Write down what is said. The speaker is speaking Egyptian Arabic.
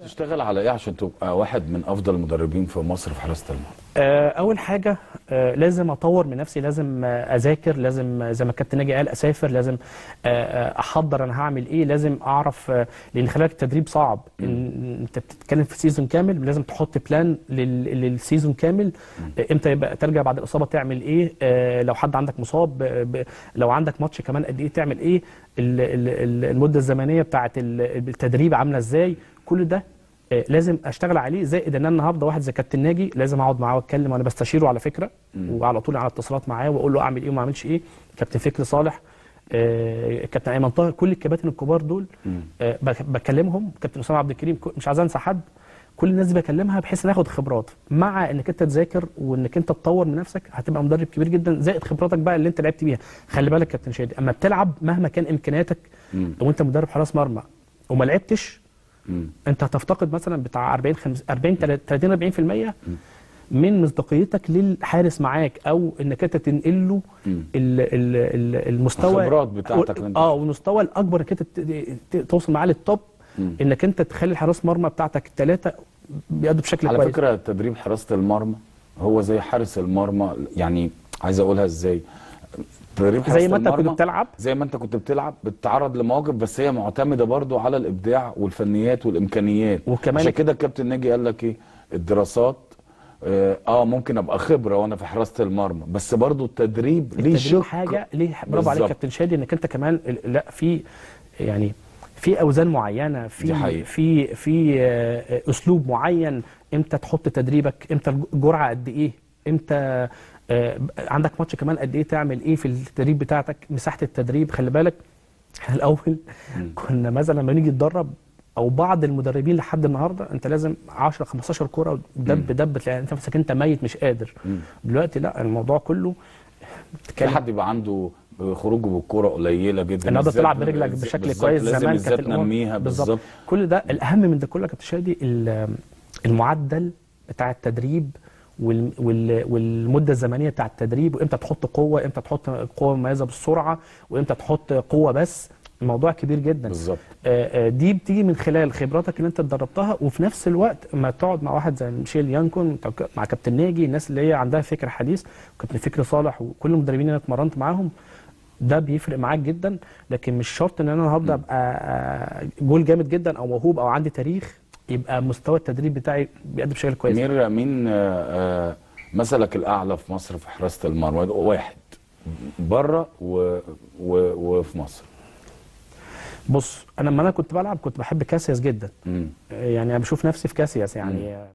تشتغل على ايه عشان تبقى واحد من افضل المدربين في مصر في حراسه المرمى آه، اول حاجه آه، لازم اطور من نفسي لازم آه، اذاكر لازم آه، زي ما الكابتن ناجي قال اسافر لازم آه، آه، احضر انا هعمل ايه لازم اعرف آه، لان خلي بالك التدريب صعب إن- انت بتتكلم في سيزون كامل لازم تحط بلان لل- للسيزون كامل آه، امتى يبقى ترجع بعد الاصابه تعمل ايه آه، لو حد عندك مصاب آه، ب- لو عندك ماتش كمان قد ايه تعمل ايه ال- ال- ال- المده الزمنيه بتاعه ال- التدريب عامله ازاي كل ده آه، لازم اشتغل عليه زائد ان انا النهارده واحد زي كابتن ناجي لازم اقعد معاه واتكلم وانا بستشيره على فكره وعلى طول على اتصالات معاه واقول له اعمل ايه وما اعملش ايه كابتن فكري صالح آه، كابتن ايمن طاهر كل الكباتن الكبار دول آه، بك- بكلمهم كابتن اسامه عبد الكريم ك- مش عايز انسى حد كل الناس دي بكلمها بحيث ناخد خبرات مع انك انت تذاكر وانك انت تطور من نفسك هتبقى مدرب كبير جدا زائد خبراتك بقى اللي انت لعبت بيها خلي بالك كابتن شادي اما بتلعب مهما كان امكانياتك لو انت مدرب حراس مرمى وما لعبتش مم. انت هتفتقد مثلا بتاع 40 50 40 30 40% من مصداقيتك للحارس معاك او انك انت تنقل له ال ال ال المستوى الخبرات بتاعتك اللي انت- اه والمستوى الاكبر انك انت ت- ت- توصل معاه للتوب انك انت تخلي الحراس مرمى بتاعتك الثلاثه بيأدوا بشكل على كويس فكره تدريب حراسه المرمى هو زي حارس المرمى يعني عايز اقولها ازاي تدريب حراسه زي ما انت كنت المرمى بتلعب زي ما انت كنت بتلعب بتتعرض لمواقف بس هي معتمده برضو على الابداع والفنيات والامكانيات وكمان- عشان كده الكابتن ناجي قال لك ايه الدراسات اه آه، ممكن ابقى خبره وانا في حراسه المرمى بس برضو التدريب ليه التدريب شق حاجه ليه برافو عليك بالظبط. كابتن شادي انك انت كمان ال- لا في يعني في اوزان معينه دي في حقيقة. في في آه، اسلوب معين امتى تحط تدريبك امتى الجرعه قد ايه امتى آه، عندك ماتش كمان قد ايه تعمل ايه في التدريب بتاعتك مساحه التدريب خلي بالك احنا الاول كنا مثلا لما نيجي نتدرب او بعض المدربين لحد النهارده انت لازم 10 15 كوره دب دب تلاقي انت نفسك انت ميت مش قادر دلوقتي لا الموضوع كله في بتتكلم حد يبقى عنده خروجه بالكوره قليله جدا النهارده بالذات- تلعب برجلك بشكل بالظبط، كويس لازم زمان بالذات كانت الامور ننميها بالظبط كل ده الاهم من ده كله يا كابتن شادي ال- المعدل بتاع التدريب وال وال والمده الزمنيه بتاع التدريب وامتى تحط قوه امتى تحط قوه مميزه بالسرعه وامتى تحط قوه بس الموضوع كبير جدا بالظبط آه، آه، دي بتيجي من خلال خبراتك اللي انت اتدربتها وفي نفس الوقت ما تقعد مع واحد زي ميشيل يانكون مع كابتن ناجي الناس اللي هي عندها فكر حديث وكابتن فكري صالح وكل المدربين اللي انا اتمرنت معاهم ده بيفرق معاك جدا لكن مش شرط ان انا النهارده ابقى آه، جول جامد جدا او موهوب او عندي تاريخ يبقى مستوى التدريب بتاعي بيقدم بشكل كويس مين مين آه، آه، مثلك الاعلى في مصر في حراسه المرمى واحد بره و... و... وفي مصر بص انا لما انا كنت بلعب كنت بحب كاسياس جدا مم. يعني انا بشوف نفسي في كاسياس يعني